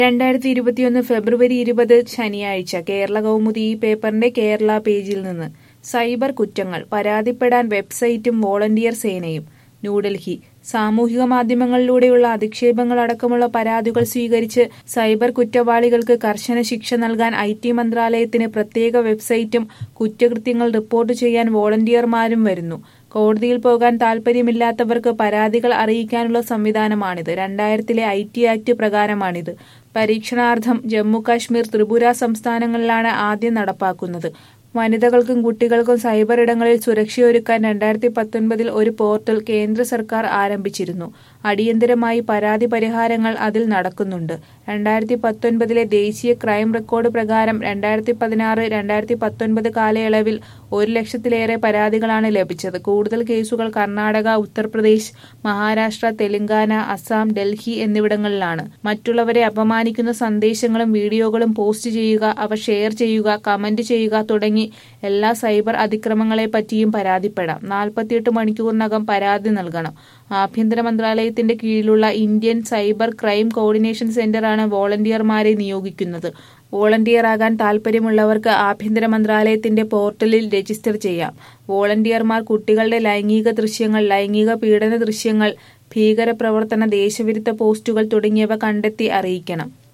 രണ്ടായിരത്തി ഇരുപത്തിയൊന്ന് ഫെബ്രുവരി ഇരുപത് ശനിയാഴ്ച കേരള കൗമുദി ഈ പേപ്പറിന്റെ കേരള പേജിൽ നിന്ന് സൈബർ കുറ്റങ്ങൾ പരാതിപ്പെടാൻ വെബ്സൈറ്റും വോളണ്ടിയർ സേനയും ന്യൂഡൽഹി സാമൂഹിക മാധ്യമങ്ങളിലൂടെയുള്ള അധിക്ഷേപങ്ങൾ അടക്കമുള്ള പരാതികൾ സ്വീകരിച്ച് സൈബർ കുറ്റവാളികൾക്ക് കർശന ശിക്ഷ നൽകാൻ ഐ ടി മന്ത്രാലയത്തിന് പ്രത്യേക വെബ്സൈറ്റും കുറ്റകൃത്യങ്ങൾ റിപ്പോർട്ട് ചെയ്യാൻ വോളണ്ടിയർമാരും വരുന്നു കോടതിയിൽ പോകാൻ താൽപര്യമില്ലാത്തവർക്ക് പരാതികൾ അറിയിക്കാനുള്ള സംവിധാനമാണിത് രണ്ടായിരത്തിലെ ഐ ടി ആക്ട് പ്രകാരമാണിത് പരീക്ഷണാർത്ഥം ജമ്മു കാശ്മീർ ത്രിപുര സംസ്ഥാനങ്ങളിലാണ് ആദ്യം നടപ്പാക്കുന്നത് വനിതകൾക്കും കുട്ടികൾക്കും സൈബർ ഇടങ്ങളിൽ സുരക്ഷയൊരുക്കാൻ രണ്ടായിരത്തി പത്തൊൻപതിൽ ഒരു പോർട്ടൽ കേന്ദ്ര സർക്കാർ ആരംഭിച്ചിരുന്നു അടിയന്തരമായി പരാതി പരിഹാരങ്ങൾ അതിൽ നടക്കുന്നുണ്ട് രണ്ടായിരത്തി പത്തൊൻപതിലെ ദേശീയ ക്രൈം റെക്കോർഡ് പ്രകാരം രണ്ടായിരത്തി പതിനാറ് രണ്ടായിരത്തി പത്തൊൻപത് കാലയളവിൽ ഒരു ലക്ഷത്തിലേറെ പരാതികളാണ് ലഭിച്ചത് കൂടുതൽ കേസുകൾ കർണാടക ഉത്തർപ്രദേശ് മഹാരാഷ്ട്ര തെലങ്കാന അസം ഡൽഹി എന്നിവിടങ്ങളിലാണ് മറ്റുള്ളവരെ അപമാനിക്കുന്ന സന്ദേശങ്ങളും വീഡിയോകളും പോസ്റ്റ് ചെയ്യുക അവ ഷെയർ ചെയ്യുക കമന്റ് ചെയ്യുക തുടങ്ങി എല്ലാ സൈബർ അതിക്രമങ്ങളെ പറ്റിയും പരാതിപ്പെടാം നാൽപ്പത്തിയെട്ട് മണിക്കൂറിനകം പരാതി നൽകണം ആഭ്യന്തര മന്ത്രാലയത്തിന്റെ കീഴിലുള്ള ഇന്ത്യൻ സൈബർ ക്രൈം കോർഡിനേഷൻ സെന്ററാണ് വോളണ്ടിയർമാരെ നിയോഗിക്കുന്നത് വോളണ്ടിയറാകാൻ താൽപര്യമുള്ളവർക്ക് ആഭ്യന്തര മന്ത്രാലയത്തിന്റെ പോർട്ടലിൽ രജിസ്റ്റർ ചെയ്യാം വോളണ്ടിയർമാർ കുട്ടികളുടെ ലൈംഗിക ദൃശ്യങ്ങൾ ലൈംഗിക പീഡന ദൃശ്യങ്ങൾ ഭീകരപ്രവർത്തന ദേശവിരുദ്ധ പോസ്റ്റുകൾ തുടങ്ങിയവ കണ്ടെത്തി അറിയിക്കണം